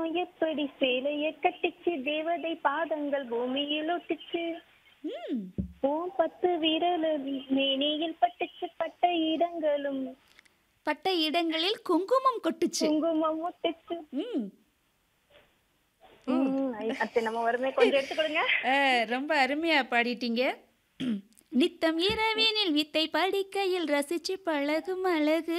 வானம் எப்படி சேலைய கட்டிச்சு தேவதை பாதங்கள் பூமியில் ஒட்டிச்சு ம் ஓம் பத்து விரல் மேனியில் பட்டுச்சு பட்ட இடங்களும் பட்ட இடங்களில் குங்குமம் கொட்டுச்சு குங்குமம் ஒட்டிச்சு ம் ம், ஐ- அத்தை நம்ம வருமே கொஞ்சம் எடுத்துக்கொடுங்க அஹ், ரொம்ப அருமையா பாடிட்டீங்க நித்தம் இரவினில் வித்தை படிக்கையில் ரசிச்சு பழகும் அழகு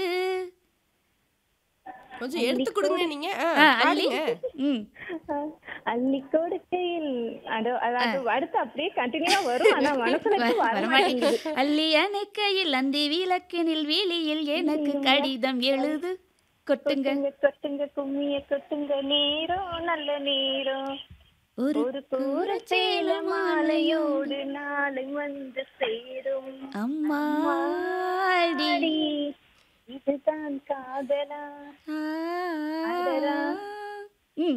கொஞ்சம் எடுத்து கொடுங்க நீங்க ஆ, ஆ, அள்ளி பாடுங்க ம் அள்ளி கொடுக்கையில் அது அது அடுத்து அப்படியே கண்டினியூவா வரும் ஆனா மனசுல இருந்து வர மாட்டேங்குது வரமாட்டேங்குது அள்ளி அணைக்கையில் அந்தி விளக்கினில் வீலியில் எனக்கு கடிதம் எழுது கொட்டுங்க கொட்டுங்க கொட்டுங்க கும்மிய கொட்டுங்க நேரம் நல்ல நேரம் ஒரு ஒரு கூரச்சேல மாலையோடு நாளை வந்து சேரும் அம்மாடி அடி, இதுதான் காதலா அடரா. ம்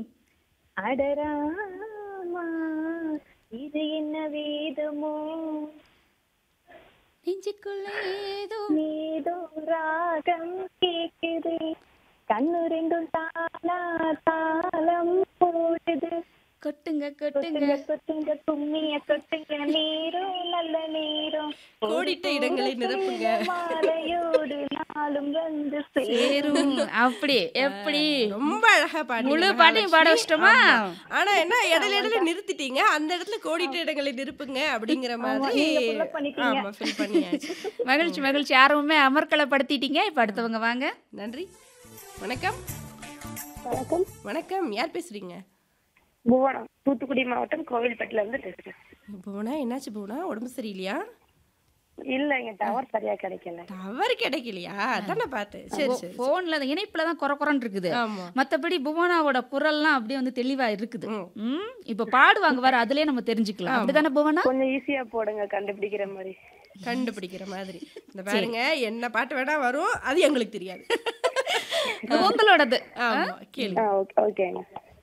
அடராமா இது என்ன வேதமோ நெஞ்சுக்குள்ள ஏதோ ஏதோ ராகம் கேக்குது கண்ணு ரெண்டும் தானா தாளம் போடுது கொட்டுங்க கொட்டுங்க கொட்டுங்க கொட்டுங்க கும்மிய கொட்டுங்க நேரம் நல்ல நேரம் கோடிட்ட இடங்களை நிரப்புங்க மாலையோடு நாளும் வந்து சேரும் சேரும் அப்படி எப்படி ரொம்ப அழகா பாடி முழு பாட்டையும் பாட வச்சிட்டோமா ஆனா என்ன இடையில இடையில நிறுத்திட்டீங்க அந்த இடத்துல கோடிட்ட இடங்களை நிரப்புங்க அப்படிங்கிற மாதிரி நீங்க full up பண்ணிட்டீங்க. ஆமா ஃபில் பண்ணியாச்சு மகிழ்ச்சி மகிழ்ச்சி ஆர்வமே அமர்க்கலப்படுத்திட்டீங்க இப்ப அடுத்தவங்க வாங்க நன்றி வணக்கம் வணக்கம் வணக்கம் யார் பேசுறீங்க புவனம் தூத்துக்குடி மாவட்டம் கோவில்பட்டில இருந்து பேசுறேன் போனா என்னாச்சு போனா உடம்பு சரியில்லையா இல்ல இங்க டவர் சரியா கிடைக்கல டவர் கிடைக்கலையா அதானே பார்த்தேன் சரி சரி போன்ல அந்த இணைப்புல தான் குறை குறைன்னு இருக்குது ஆமா மத்தபடி புவனாவோட குரல்லாம் அப்படியே வந்து தெளிவா இருக்குது ம். ம் இப்ப பாடுவாங்க வர அதுலயே நம்ம தெரிஞ்சுக்கலாம் அப்படிதானே புவனா கொஞ்சம் ஈஸியா போடுங்க கண்டுபிடிக்கிற மாதிரி கண்டுபிடிக்கிற மாதிரி இந்த பாருங்க என்ன பாட்டு வேணா வரும் அது எங்களுக்கு தெரியாது உங்களோடது ஆமா கேளு ஆ ஓகே ஓகேங்க